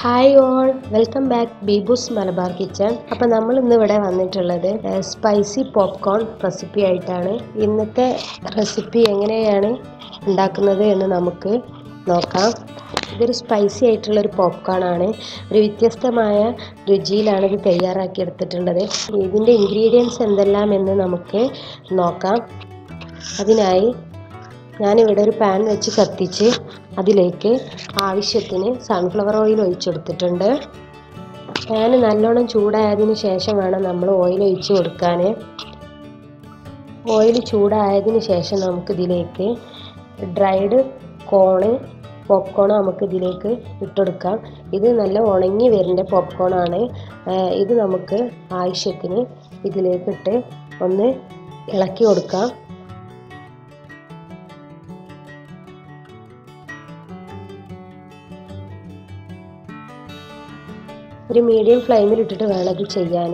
hi all welcome back Beebus Malabar kitchen അപ്പോൾ നമ്മൾ ഇന്ന് ഇവിടെ വന്നിട്ടുള്ളത് സ്പൈസി പോപ്കോൺ റെസിപ്പി ആയിട്ടാണ് ഇന്നത്തെ റെസിപ്പി എങ്ങനെയാണ് ഉണ്ടാക്കുന്നത് എന്ന് നമുക്ക് നോക്കാം ഇതൊരു സ്പൈസി ആയിട്ടുള്ള ഒരു പോപ്കോൺ ആണ് ഒരു വ്യത്യസ്തമായ രുചിയിലാണ് ഇത് തയ്യാറാക്കി എടുത്തിട്ടുള്ളത് ഇതിൻ്റെ ഇൻഗ്രീഡിയൻസ് എന്തെല്ലാം എന്ന് നമുക്ക് നോക്കാം അതിനായി ഞാനിവിടെ ഒരു പാൻ വെച്ച് കത്തിച്ച് അതിലേക്ക് ആവശ്യത്തിന് സൺഫ്ലവർ ഓയിൽ ഒഴിച്ചെടുത്തിട്ടുണ്ട് പാൻ നല്ലോണം ചൂടായതിന് ശേഷം വേണം നമ്മൾ ഓയിൽ ഒഴിച്ച് കൊടുക്കാൻ ഓയിൽ ചൂടായതിന് ശേഷം നമുക്ക് ഇതിലേക്ക് ഡ്രൈഡ് കോണ് പോപ്കോൺ നമുക്ക് ഇതിലേക്ക് ഇട്ടെടുക്കാം ഇത് നല്ല ഉണങ്ങി വരുന്ന പോപ്കോൺ ആണ് ഇത് നമുക്ക് ആവശ്യത്തിന് ഇതിലേക്ക് ഇട്ട് ഒന്ന് ഇളക്കി കൊടുക്കാം ഒരു മീഡിയം ഫ്ലെയിമിൽ ഇട്ടിട്ട് വേണം ഇത് ചെയ്യാൻ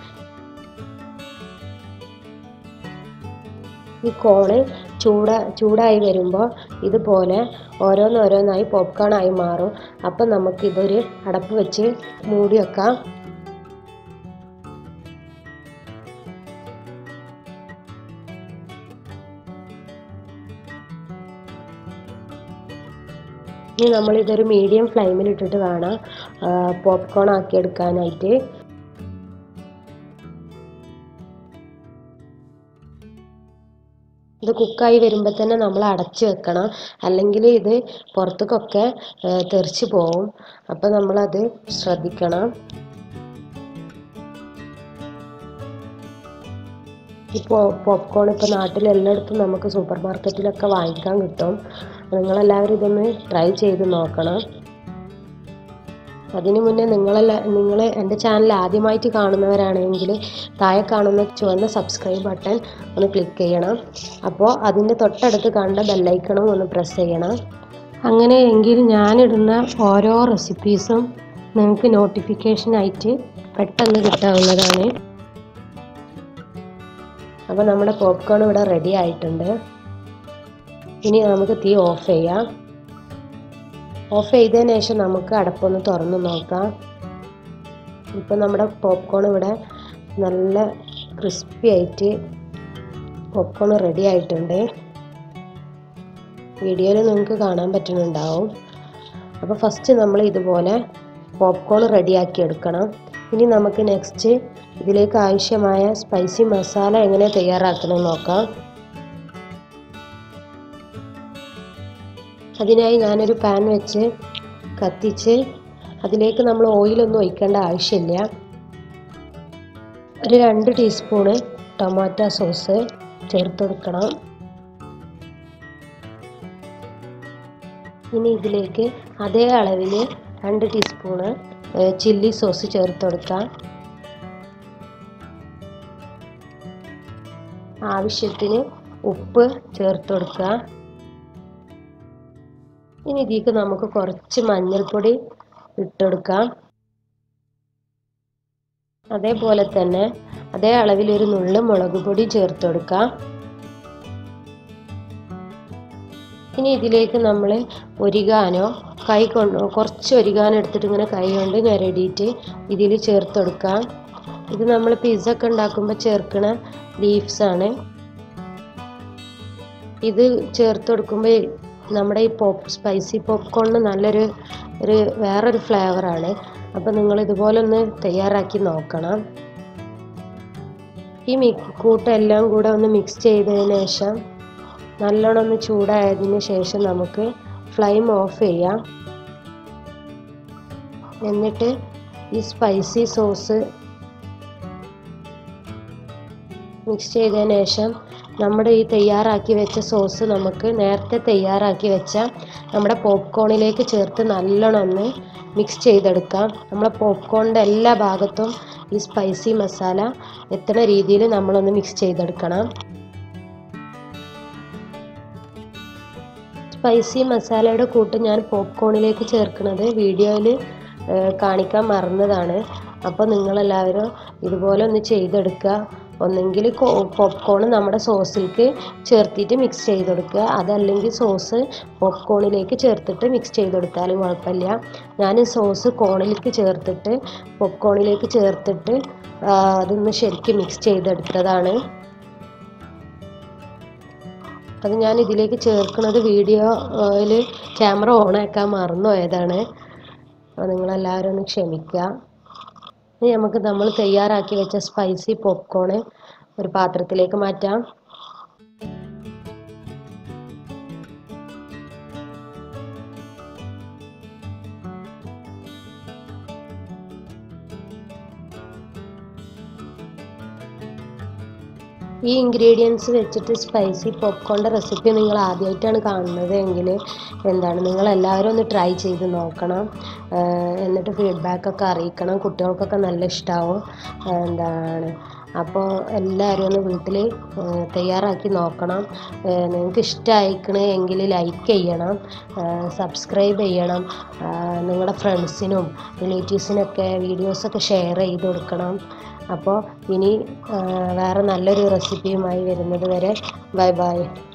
ഈ കോണ് ചൂട ചൂടായി വരുമ്പോൾ ഇതുപോലെ ഓരോന്നോരോന്നായി പോപ്കോൺ ആയി മാറും അപ്പം നമുക്കിതൊരു അടപ്പ് വെച്ച് മൂടി വെക്കാം ഇനി നമ്മളിതൊരു മീഡിയം ഫ്ലെയിമിൽ ഇട്ടിട്ട് വേണം പോപ്കോൺ ആക്കി എടുക്കാനായിട്ട് ഇത് കുക്കായി വരുമ്പോൾ തന്നെ നമ്മൾ അടച്ച് വെക്കണം അല്ലെങ്കിൽ ഇത് പുറത്തേക്കൊക്കെ തെറിച്ച് പോവും അപ്പോൾ നമ്മളത് ശ്രദ്ധിക്കണം ഇപ്പോൾ പോപ്കോൺ ഇപ്പോൾ നാട്ടിൽ എല്ലായിടത്തും നമുക്ക് സൂപ്പർ മാർക്കറ്റിലൊക്കെ വാങ്ങിക്കാൻ കിട്ടും നിങ്ങളെല്ലാവരും ഇതൊന്ന് ട്രൈ ചെയ്ത് നോക്കണം അതിനു മുന്നേ നിങ്ങളല്ല നിങ്ങൾ എൻ്റെ ചാനൽ ആദ്യമായിട്ട് കാണുന്നവരാണെങ്കിൽ താഴെ കാണുന്ന ചുവന്ന സബ്സ്ക്രൈബ് ബട്ടൺ ഒന്ന് ക്ലിക്ക് ചെയ്യണം അപ്പോൾ അതിൻ്റെ തൊട്ടടുത്ത് കണ്ട ബെല്ലൈക്കണും ഒന്ന് പ്രസ് ചെയ്യണം അങ്ങനെ എങ്കിൽ ഞാനിടുന്ന ഓരോ റെസിപ്പീസും നിങ്ങൾക്ക് നോട്ടിഫിക്കേഷനായിട്ട് പെട്ടെന്ന് കിട്ടാവുന്നതാണ് അപ്പോൾ നമ്മുടെ പോപ്കോൺ ഇവിടെ റെഡി ആയിട്ടുണ്ട് ഇനി നമുക്ക് തീ ഓഫ് ചെയ്യാം ഓഫ് ചെയ്തതിന് ശേഷം നമുക്ക് അടപ്പൊന്ന് തുറന്ന് നോക്കാം ഇപ്പം നമ്മുടെ പോപ്കോൺ ഇവിടെ നല്ല ക്രിസ്പി ആയിട്ട് പോപ്കോൺ റെഡി ആയിട്ടുണ്ട് വീഡിയോയിൽ നിങ്ങൾക്ക് കാണാൻ പറ്റുന്നുണ്ടാവും അപ്പോൾ ഫസ്റ്റ് നമ്മൾ ഇതുപോലെ പോപ്കോൺ റെഡിയാക്കി എടുക്കണം ഇനി നമുക്ക് നെക്സ്റ്റ് ഇതിലേക്ക് ആവശ്യമായ സ്പൈസി മസാല എങ്ങനെ തയ്യാറാക്കണം നോക്കാം അതിനായി ഞാനൊരു പാൻ വെച്ച് കത്തിച്ച് അതിലേക്ക് നമ്മൾ ഓയിലൊന്നും ഒഴിക്കേണ്ട ആവശ്യമില്ല ഒരു രണ്ട് ടീസ്പൂണ് ടൊമാറ്റോ സോസ് ചേർത്ത് കൊടുക്കണം ഇനി ഇതിലേക്ക് അതേ അളവിൽ രണ്ട് ടീസ്പൂണ് ചില്ലി സോസ് ചേർത്ത് കൊടുക്കാം ആവശ്യത്തിന് ഉപ്പ് ചേർത്ത് കൊടുക്കുക ഇനി ഇതിലേക്ക് നമുക്ക് കുറച്ച് മഞ്ഞൾപ്പൊടി ഇട്ടെടുക്കാം അതേപോലെ തന്നെ അതേ അളവിൽ ഒരു നുള്ളു മുളക് പൊടി ചേർത്ത് കൊടുക്കാം ഇനി ഇതിലേക്ക് നമ്മൾ ഒരികാനോ കൈ കൊണ്ട് കുറച്ച് ഒരികാനോ എടുത്തിട്ട് ഇങ്ങനെ കൈ കൊണ്ട് ഞെരടിയിട്ട് ഇതിൽ ചേർത്ത് കൊടുക്കാം ഇത് നമ്മൾ പിസ്സ ഒക്കെ ഉണ്ടാക്കുമ്പോൾ ചേർക്കണ ലീവ്സ് ആണ് ഇത് ചേർത്ത് കൊടുക്കുമ്പോൾ നമ്മുടെ ഈ പോപ്പ് സ്പൈസി പോപ്കോണിന് നല്ലൊരു ഒരു വേറൊരു ഫ്ലേവറാണ് അപ്പോൾ നിങ്ങൾ ഇതുപോലെ ഒന്ന് തയ്യാറാക്കി നോക്കണം ഈ മി കൂട്ടെല്ലാം കൂടെ ഒന്ന് മിക്സ് ചെയ്തതിന് ശേഷം നല്ലോണം ഒന്ന് ചൂടായതിന് ശേഷം നമുക്ക് ഫ്ലെയിം ഓഫ് ചെയ്യാം എന്നിട്ട് ഈ സ്പൈസി സോസ് മിക്സ് ചെയ്തതിന് ശേഷം നമ്മുടെ ഈ തയ്യാറാക്കി വെച്ച സോസ് നമുക്ക് നേരത്തെ തയ്യാറാക്കി വെച്ച നമ്മുടെ പോപ്കോണിലേക്ക് ചേർത്ത് നല്ലോണം ഒന്ന് മിക്സ് ചെയ്തെടുക്കാം നമ്മളെ പോപ്കോണിൻ്റെ എല്ലാ ഭാഗത്തും ഈ സ്പൈസി മസാല എത്തുന്ന രീതിയിൽ നമ്മളൊന്ന് മിക്സ് ചെയ്തെടുക്കണം സ്പൈസി മസാലയുടെ കൂട്ട് ഞാൻ പോപ്കോണിലേക്ക് ചേർക്കുന്നത് വീഡിയോയിൽ കാണിക്കാൻ മറന്നതാണ് അപ്പോൾ നിങ്ങളെല്ലാവരും ഇതുപോലെ ഒന്ന് ചെയ്തെടുക്കുക ഒന്നെങ്കിൽ പോപ്കോൺ നമ്മുടെ സോസിലേക്ക് ചേർത്തിട്ട് മിക്സ് ചെയ്ത് കൊടുക്കുക അതല്ലെങ്കിൽ സോസ് പോപ്കോണിലേക്ക് ചേർത്തിട്ട് മിക്സ് ചെയ്ത് കൊടുത്താലും കുഴപ്പമില്ല ഞാൻ സോസ് കോണിലേക്ക് ചേർത്തിട്ട് പോപ്കോണിലേക്ക് ചേർത്തിട്ട് ആ, അതൊന്ന് ശരിക്കും മിക്സ് ചെയ്തെടുത്തതാണ് അത് ഞാൻ ഇതിലേക്ക് ചേർക്കുന്നത് വീഡിയോയിൽ ക്യാമറ ഓൺ ആക്കാൻ മറന്നു പോയതാണ് അപ്പോൾ നിങ്ങളെല്ലാവരും ഒന്ന് ക്ഷമിക്കുക ഇനി നമുക്ക് നമ്മൾ തയ്യാറാക്കി വെച്ച സ്പൈസി പോപ്കോണ് ഒരു പാത്രത്തിലേക്ക് മാറ്റാം ഈ ഇൻഗ്രീഡിയൻസ് വെച്ചിട്ട് സ്പൈസി പോപ്കോണിൻ്റെ റെസിപ്പി നിങ്ങൾ ആദ്യമായിട്ടാണ് കാണുന്നത് എങ്കിൽ എന്താണ് നിങ്ങൾ എല്ലാവരും ഒന്ന് ട്രൈ ചെയ്ത് നോക്കണം ആഹ് എന്നിട്ട് ഫീഡ്ബാക്കൊക്കെ അറിയിക്കണം കുട്ടികൾക്കൊക്കെ നല്ല ഇഷ്ടമാവും എന്താണ് അപ്പോൾ എല്ലാവരും ഒന്ന് വീട്ടിൽ തയ്യാറാക്കി നോക്കണം ആഹ് നിങ്ങൾക്ക് ഇഷ്ടമായിക്കണ് എങ്കിൽ ലൈക്ക് ചെയ്യണം സബ്സ്ക്രൈബ് ചെയ്യണം ആഹ് നിങ്ങളുടെ ഫ്രണ്ട്സിനും റിലേറ്റീവ്സിനൊക്കെ വീഡിയോസൊക്കെ ഷെയർ ചെയ്ത് കൊടുക്കണം അപ്പോൾ ഇനി ആഹ് വേറെ നല്ലൊരു റെസിപ്പിയുമായി വരുന്നത് വരെ ബൈ ബൈ